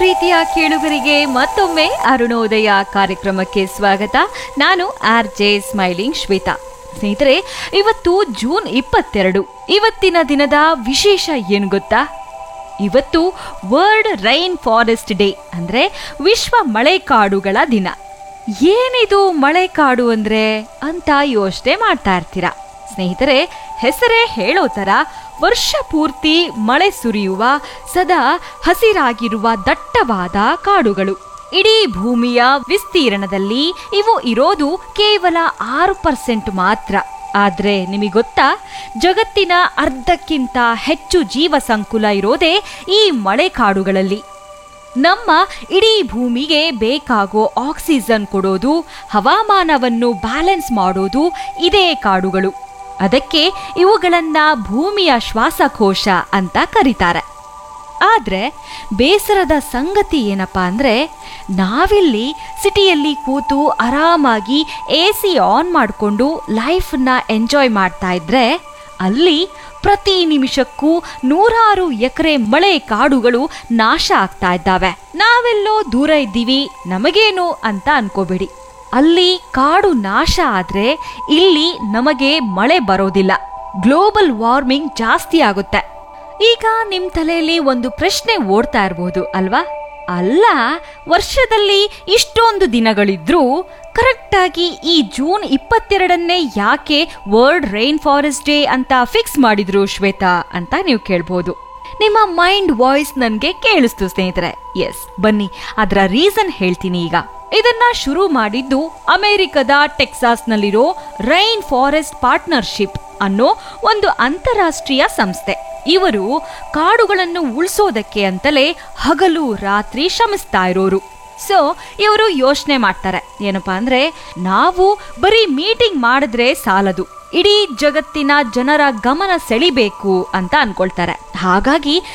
ಪ್ರೀತಿಯ ಕೇಳುಗರಿಗೆ ಮತ್ತೊಮ್ಮೆ ಅರುಣೋದಯ ಕಾರ್ಯಕ್ರಮಕ್ಕೆ ಸ್ವಾಗತ ನಾನು ಆರ್ ಜೆ ಸ್ಮೈಲಿಂಗ್ ಶ್ವೇತಾ ಸ್ನೇಹಿತರೆ ಇವತ್ತು ಜೂನ್ ಇಪ್ಪತ್ತೆರಡು ಇವತ್ತಿನ ದಿನದ ವಿಶೇಷ ಏನು ಗೊತ್ತಾ ಇವತ್ತು ವರ್ಲ್ಡ್ ರೈನ್ ಫಾರೆಸ್ಟ್ ಡೇ ಅಂದ್ರೆ ವಿಶ್ವ ಮಳೆಕಾಡುಗಳ ದಿನ ಏನಿದು ಮಳೆಕಾಡು ಅಂದ್ರೆ ಅಂತ ಯೋಚನೆ ಮಾಡ್ತಾ ಇರ್ತೀರಾ ಸ್ನೇಹಿತರೆ ಹೆಸರೇ ಹೇಳೋ ತರ ವರ್ಷ ಪೂರ್ತಿ ಮಳೆ ಸುರಿಯುವ ಸದಾ ಹಸಿರಾಗಿರುವ ದಟ್ಟವಾದ ಕಾಡುಗಳು ಇಡೀ ಭೂಮಿಯ ವಿಸ್ತೀರ್ಣದಲ್ಲಿ ಇವು ಇರೋದು ಕೇವಲ ಆರು ಪರ್ಸೆಂಟ್ ಮಾತ್ರ ಆದ್ರೆ ನಿಮಗೆ ಗೊತ್ತಾ ಜಗತ್ತಿನ ಅರ್ಧಕ್ಕಿಂತ ಹೆಚ್ಚು ಜೀವ ಸಂಕುಲ ಇರೋದೇ ಈ ಮಳೆಕಾಡುಗಳಲ್ಲಿ ನಮ್ಮ ಇಡೀ ಭೂಮಿಗೆ ಬೇಕಾಗೋ ಆಕ್ಸಿಜನ್ ಕೊಡೋದು ಹವಾಮಾನವನ್ನು ಬ್ಯಾಲೆನ್ಸ್ ಮಾಡೋದು ಇದೇ ಕಾಡುಗಳು ಅದಕ್ಕೆ ಇವುಗಳನ್ನ ಭೂಮಿಯ ಶ್ವಾಸಕೋಶ ಅಂತ ಕರೀತಾರೆ ಆದ್ರೆ ಬೇಸರದ ಸಂಗತಿ ಏನಪ್ಪಾ ಅಂದ್ರೆ ನಾವಿಲ್ಲಿ ಸಿಟಿಯಲ್ಲಿ ಕೂತು ಆರಾಮಾಗಿ ಎ ಸಿ ಆನ್ ಮಾಡಿಕೊಂಡು ಲೈಫನ್ನ ಎಂಜಾಯ್ ಮಾಡ್ತಾ ಇದ್ರೆ ಅಲ್ಲಿ ಪ್ರತಿ ನಿಮಿಷಕ್ಕೂ ನೂರಾರು ಎಕರೆ ಮಳೆ ಕಾಡುಗಳು ನಾಶ ಆಗ್ತಾ ಇದ್ದಾವೆ ನಾವೆಲ್ಲೋ ದೂರ ಇದ್ದೀವಿ ನಮಗೇನು ಅಂತ ಅನ್ಕೋಬೇಡಿ ಅಲ್ಲಿ ಕಾಡು ನಾಶ ಆದ್ರೆ ಇಲ್ಲಿ ನಮಗೆ ಮಳೆ ಬರೋದಿಲ್ಲ ಗ್ಲೋಬಲ್ ವಾರ್ಮಿಂಗ್ ಜಾಸ್ತಿ ಆಗುತ್ತೆ ಈಗ ನಿಮ್ ತಲೆಯಲ್ಲಿ ಒಂದು ಪ್ರಶ್ನೆ ಓಡ್ತಾ ಇರಬಹುದು ಅಲ್ವಾ ಅಲ್ಲ ವರ್ಷದಲ್ಲಿ ಇಷ್ಟೊಂದು ದಿನಗಳಿದ್ರೂ ಕರೆಕ್ಟಾಗಿ ಈ ಜೂನ್ ಇಪ್ಪತ್ತೆರಡನ್ನೇ ಯಾಕೆ ವರ್ಲ್ಡ್ ರೈನ್ ಫಾರೆಸ್ಟ್ ಡೇ ಅಂತ ಫಿಕ್ಸ್ ಮಾಡಿದ್ರು ಶ್ವೇತಾ ಅಂತ ನೀವು ಕೇಳ್ಬೋದು ನಿಮ್ಮ ಮೈಂಡ್ ವಾಯ್ಸ್ ನನಗೆ ಕೇಳಿಸ್ತು ಸ್ನೇಹಿತರೆ ಎಸ್ ಬನ್ನಿ ಅದರ ರೀಸನ್ ಹೇಳ್ತೀನಿ ಈಗ ಇದನ್ನ ಶುರು ಮಾಡಿದ್ದು ಅಮೆರಿಕದ ಟೆಕ್ಸಾಸ್ನಲ್ಲಿರೋ ರೈನ್ ಫಾರೆಸ್ಟ್ ಪಾರ್ಟ್ನರ್ಶಿಪ್ ಅನ್ನೋ ಒಂದು ಅಂತಾರಾಷ್ಟ್ರೀಯ ಸಂಸ್ಥೆ ಇವರು ಕಾಡುಗಳನ್ನು ಉಳಿಸೋದಕ್ಕೆ ಅಂತಲೇ ಹಗಲು ರಾತ್ರಿ ಶ್ರಮಿಸ್ತಾ ಇರೋರು ಸೊ ಇವರು ಯೋಚನೆ ಮಾಡ್ತಾರೆ ಏನಪ್ಪಾ ಅಂದ್ರೆ ನಾವು ಬರೀ ಮೀಟಿಂಗ್ ಮಾಡಿದ್ರೆ ಸಾಲದು ಇಡೀ ಜಗತ್ತಿನ ಜನರ ಗಮನ ಸೆಳಿಬೇಕು ಅಂತ ಅನ್ಕೊಳ್ತಾರೆ ಹಾಗಾಗಿ